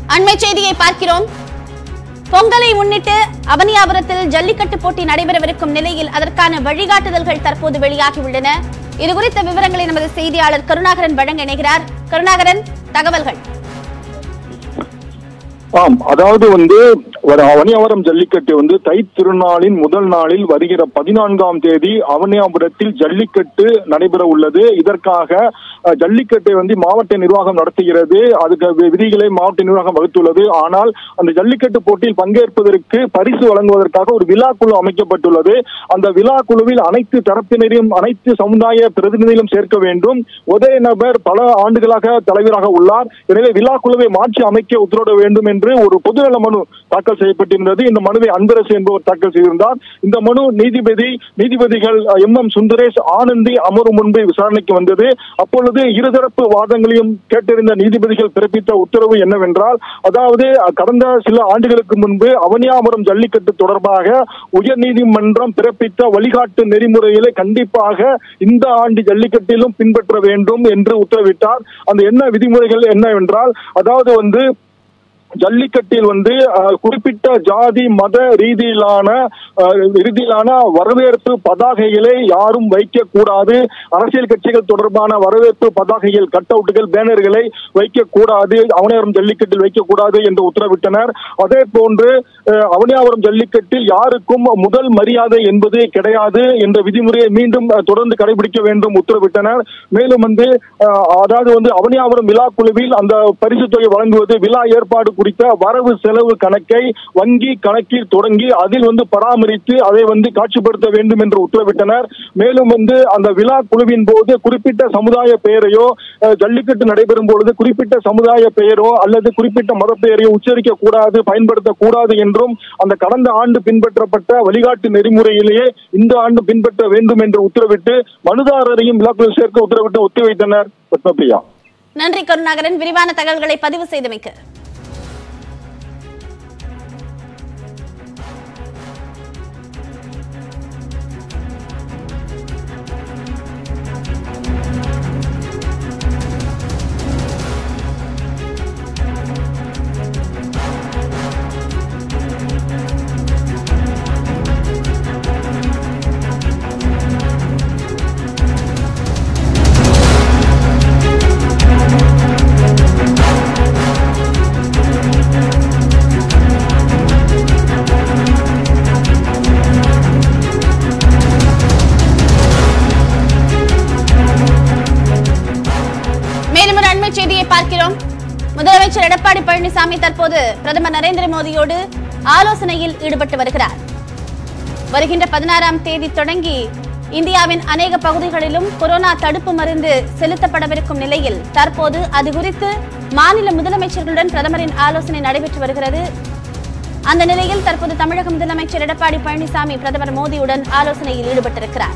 அண்மை செய்தியை பார்க்கிறோம் பொங்கலை முன்னிட்டு அவனியாபுரத்தில் ஜல்லிக்கட்டு போட்டி நடைபெறவிருக்கும் நிலையில் அதற்கான வழிகாட்டுதல்கள் தற்போது வெளியாகியுள்ளன இது குறித்த விவரங்களை நமது செய்தியாளர் கருணாகரன் வழங்க இணைகிறார் கருணாகரன் தகவல்கள் ஆம் அதாவது வந்து ஒரு அவனியாபுரம் ஜல்லிக்கட்டு வந்து தை திருநாளின் முதல் நாளில் வருகிற பதினான்காம் தேதி அவனியாபுரத்தில் ஜல்லிக்கட்டு நடைபெற உள்ளது இதற்காக அஹ், ஜல்லிக்கட்டை வந்து மாவட்ட நிர்வாகம் நடத்துகிறது அதுக்கு வி- விதிகளை மாவட்ட நிர்வாகம் வகுத்துள்ளது ஆனால் அந்த ஜல்லிக்கட்டு போட்டியில் பங்கேற்பதற்கு பரிசு வழங்குவதற்காக ஒரு விழா குழு அமைக்கப்பட்டுள்ளது அந்த விழா குழுவில் அனைத்து தரப்பினரையும் அனைத்து சமுதாய பிரதிநிதிகளும் சேர்க்க வேண்டும் ஒரே நபர் பல ஆண்டுகளாக தலைவராக உள்ளார் எனவே விழா குழுவை மாற்றி அமைக்க உத்தரவிட வேண்டும் என்று ஒரு பொதுநல மனு தாக்கல் செய்யப்பட்டிருந்தது இந்த மனுவை அன்பரசு என்பவர் தாக்கல் செய்திருந்தார் இந்த மனு நீதிபதி நீதிபதிகள் எம் எம் சுந்தரேஷ் ஆனந்தி அமர்வு முன்பு விசாரணைக்கு வந்தது அப்பொழுது இருதரப்பு வாதங்களையும் கேட்டறிந்த நீதிபதிகள் பிறப்பித்த உத்தரவு என்னவென்றால் அதாவது அஹ், கடந்த சில ஆண்டுகளுக்கு முன்பு அவனியாபுரம் ஜல்லிக்கட்டு தொடர்பாக உயர்நீதிமன்றம் பிறப்பித்த வழிகாட்டு நெறிமுறைகளை கண்டிப்பாக இந்த ஆண்டு ஜல்லிக்கட்டிலும் பின்பற்ற வேண்டும் என்று உத்தரவிட்டார் அந்த என்ன விதிமுறைகள் என்னவென்றால் அதாவது வந்து ஜல்லிக்கட்டில் வந்து அஹ், குறிப்பிட்ட ஜாதி மத ரீதியிலான அஹ், ரீதியிலான வரவேற்பு பதாகைகளை யாரும் வைக்க கூடாது அரசியல் கட்சிகள் தொடர்பான வரவேற்பு பதாகைகள் கட் அவுட்டுகள் பேனர்களை வைக்க கூடாது அவனியாபுரம் ஜல்லிக்கட்டில் வைக்கக்கூடாது என்று உத்தரவிட்டனர் அதே போன்று அஹ், அவனியாபுரம் ஜல்லிக்கட்டில் யாருக்கும் முதல் மரியாதை என்பது கிடையாது என்ற விதிமுறையை மீண்டும் அஹ், தொடர்ந்து கடைபிடிக்க வேண்டும் உத்தரவிட்டனர் மேலும் வந்து அஹ், அதாவது வந்து அவனியாபுரம் விழா குழுவில் அந்த பரிசு தொகை வழங்குவது விழா ஏற்பாடு குறித்த வரவு செலவு கணக்கை வங்கி கணக்கில் தொடங்கி அதில் வந்து பராமரித்து அதை வந்து காட்சிப்படுத்த வேண்டும் என்று உத்தரவிட்டனர் மேலும் வந்து அந்த விழா குழுவின் போது குறிப்பிட்ட சமுதாய பெயரையோ அஹ், ஜல்லிக்கட்டு நடைபெறும் பொழுது குறிப்பிட்ட சமுதாய பெயரோ அல்லது குறிப்பிட்ட மத பெயரையோ உச்சரிக்க கூடாது பயன்படுத்த கூடாது என்றும் அந்த கடந்த ஆண்டு பின்பற்றப்பட்ட வழிகாட்டு நெறிமுறையிலேயே இந்த ஆண்டு பின்பற்ற வேண்டும் என்று உத்தரவிட்டு மனுதாரரையும் விழாக்குழு சேர்க்க உத்தரவிட்டு ஒத்திவைத்தனர் பத்மபிரியா நன்றி கருணாகரன் விரிவான தகவல்களை பதிவு செய்தமைக்கு மேலும் ஒரு அண்மை செய்தியை பார்க்கிறோம் முதலமைச்சர் எடப்பாடி பழனிசாமி தற்போது பிரதமர் நரேந்திர மோடியோடு ஆலோசனையில் ஈடுபட்டு வருகிறார் வருகின்ற பதினாறாம் தேதி தொடங்கி இந்தியாவின் அநேக பகுதிகளிலும் கொரோனா தடுப்பு மருந்து செலுத்தப்படவிருக்கும் நிலையில் தற்போது அது குறித்து மாநில முதலமைச்சர்களுடன் பிரதமரின் ஆலோசனை நடைபெற்று வருகிறது அந்த நிலையில் தற்போது தமிழக முதலமைச்சர் எடப்பாடி பழனிசாமி பிரதமர் மோடியுடன் ஆலோசனையில் ஈடுபட்டிருக்கிறார்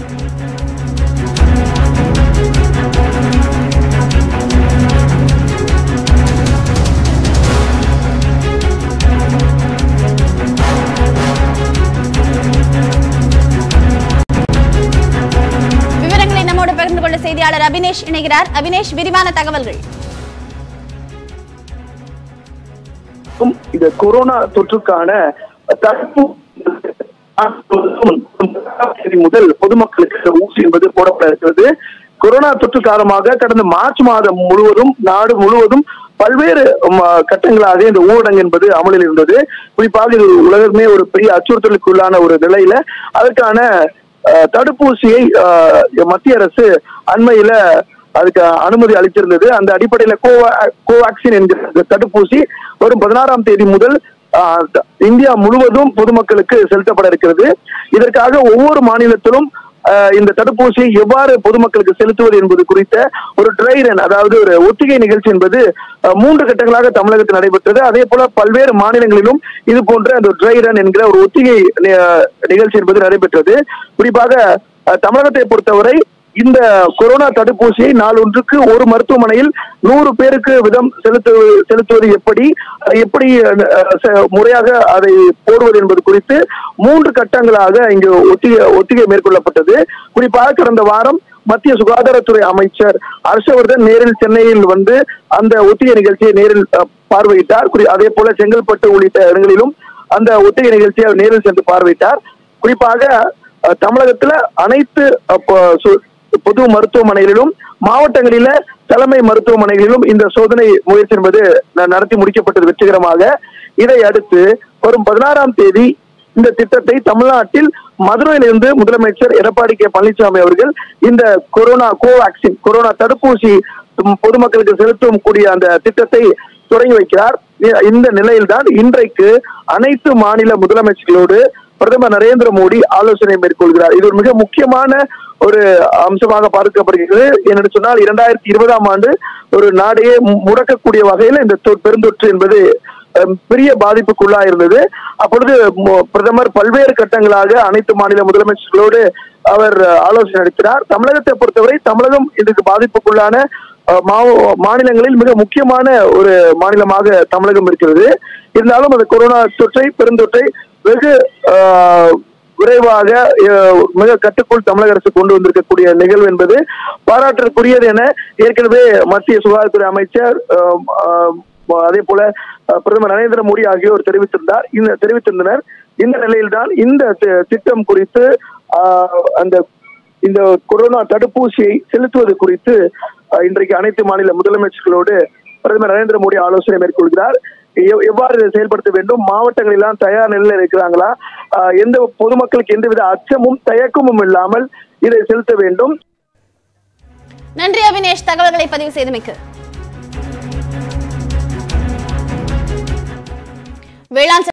விவரங்களை நம்மோடு பகிர்ந்து கொள்ள செய்தியாளர் அபினேஷ் இணைகிறார் அபினேஷ் விரிவான தகவல்கள் இருக்கும் இந்த கொரோனா தொற்றுக்கான தடுப்பு தேதி முதல் பொதுமக்களுக்கு ஊசி என்பது போடப்பட இருக்கிறது கொரோனா தொற்று காரணமாக கடந்த மார்ச் மாதம் முழுவதும் நாடு முழுவதும் பல்வேறு ம, கட்டங்களாக இந்த ஊரடங்கு என்பது அமலில் இருந்தது குறிப்பாக இது உலகமே ஒரு பெரிய அச்சுறுத்தலுக்குள்ளான ஒரு நிலையில அதற்கான அஹ், தடுப்பூசியை அஹ், மத்திய அரசு அண்மையில அதுக்கு அனுமதி அளித்திருந்தது அந்த அடிப்படையில கோவா கோவாக்சின் என்கிற இந்த தடுப்பூசி வரும் பதினாறாம் தேதி முதல் ஆஹ், த- இந்தியா முழுவதும் பொதுமக்களுக்கு செலுத்தப்பட இருக்கிறது இதற்காக ஒவ்வொரு மாநிலத்திலும் ஆஹ், இந்த தடுப்பூசியை எவ்வாறு பொதுமக்களுக்கு செலுத்துவது என்பது குறித்த ஒரு ட்ரை ரன் அதாவது ஒரு ஒத்திகை நிகழ்ச்சி என்பது ஆஹ், மூன்று கட்டங்களாக தமிழகத்தில் நடைபெற்றது அதே போல பல்வேறு மாநிலங்களிலும் இது போன்ற அந்த ட்ரை ரன் என்கிற ஒரு ஒத்திகை நி- நிகழ்ச்சி என்பது நடைபெற்றது குறிப்பாக ஆஹ், தமிழகத்தை பொறுத்தவரை இந்த கொரோனா தடுப்பூசியை நாளொன்றுக்கு ஒரு மருத்துவமனையில் நூறு பேருக்கு விதம் செலுத்து செலுத்துவது எப்படி எப்படி அஹ், ச- முறையாக அதை போடுவது என்பது குறித்து மூன்று கட்டங்களாக இங்கு ஒத்திகை ஒத்திகை மேற்கொள்ளப்பட்டது குறிப்பாக கடந்த வாரம் மத்திய சுகாதாரத்துறை அமைச்சர் ஹர்ஷவர்தன் நேரில் சென்னையில் வந்து அந்த ஒத்திகை நிகழ்ச்சியை நேரில் அஹ், பார்வையிட்டார் குறி- அதே போல செங்கல்பட்டு உள்ளிட்ட இடங்களிலும் அந்த ஒத்திகை நிகழ்ச்சியை அவர் நேரில் சென்று பார்வையிட்டார் குறிப்பாக அஹ், தமிழகத்துல அனைத்து அஹ், பொ- சு- பொது மருத்துவமனைகளிலும் மாவட்டங்களில தலைமை மருத்துவமனைகளிலும் இந்த சோதனை முயற்சி என்பது ந- நடத்தி முடிக்கப்பட்டது வெற்றிகரமாக இதை அடுத்து வரும் பதினாறாம் தேதி இந்த திட்டத்தை தமிழ்நாட்டில் மதுரையிலிருந்து முதலமைச்சர் எடப்பாடி கே பழனிசாமி அவர்கள் இந்த கொரோனா கோவேக்சின் கொரோனா தடுப்பூசி ம், பொதுமக்களுக்கு செலுத்தும் கூடிய அந்த திட்டத்தை தொடங்கி வைக்கிறார் இ- இந்த நிலையில்தான் இன்றைக்கு அனைத்து மாநில முதலமைச்சர்களோடு பிரதமர் நரேந்திர மோடி ஆலோசனை மேற்கொள்கிறார் இது ஒரு மிக முக்கியமான ஒரு அம்சமாக பார்க்கப்படுகிறது என்று சொன்னால் இரண்டாயிரத்தி இருபதாம் ஆண்டு ஒரு நாடையே மு- முடக்கக்கூடிய வகையில் இந்த தொ- பெருந்தொற்று என்பது அஹ், பெரிய பாதிப்புக்குள்ளா இருந்தது அப்பொழுது மு- பிரதமர் பல்வேறு கட்டங்களாக அனைத்து மாநில முதலமைச்சர்களோடு அவர் அஹ், ஆலோசனை நடத்தினார் தமிழகத்தை பொறுத்தவரை தமிழகம் இதுக்கு பாதிப்புக்குள்ளான அஹ், மாவ- மாநிலங்களில் மிக முக்கியமான ஒரு மாநிலமாக தமிழகம் இருக்கிறது இருந்தாலும் அந்த கொரோனா தொற்றை பெருந்தொற்றை வெகு அஹ், விரைவாக அஹ், மிக கட்டுக்குள் தமிழக அரசு கொண்டு வந்திருக்கக்கூடிய நிகழ்வு என்பது பாராட்டிற்குரியது என ஏற்கனவே மத்திய சுகாதாரத்துறை அமைச்சர் அஹ், அஹ், அதே போல அஹ், பிரதமர் நரேந்திர மோடி ஆகியோர் தெரிவித்திருந்தார் இந்த தெரிவித்திருந்தனர் இந்த நிலையில்தான் இந்த தி- திட்டம் குறித்து அஹ், அந்த இந்த கொரோனா தடுப்பூசியை செலுத்துவது குறித்து அஹ், இன்றைக்கு அனைத்து மாநில முதலமைச்சர்களோடு பிரதமர் நரேந்திர மோடி ஆலோசனை மேற்கொள்கிறார் எவ்- எவ்வாறு இதை செயல்படுத்த வேண்டும் மாவட்டங்கள் எல்லாம் தயார் நிலையில் இருக்கிறாங்களா அஹ், எந்த பொதுமக்களுக்கு எந்தவித அச்சமும் தயக்கமும் இல்லாமல் இதை செலுத்த வேண்டும் நன்றி அவினேஷ் தகவல்களை பதிவு செய்தமைக்கு வேளாண்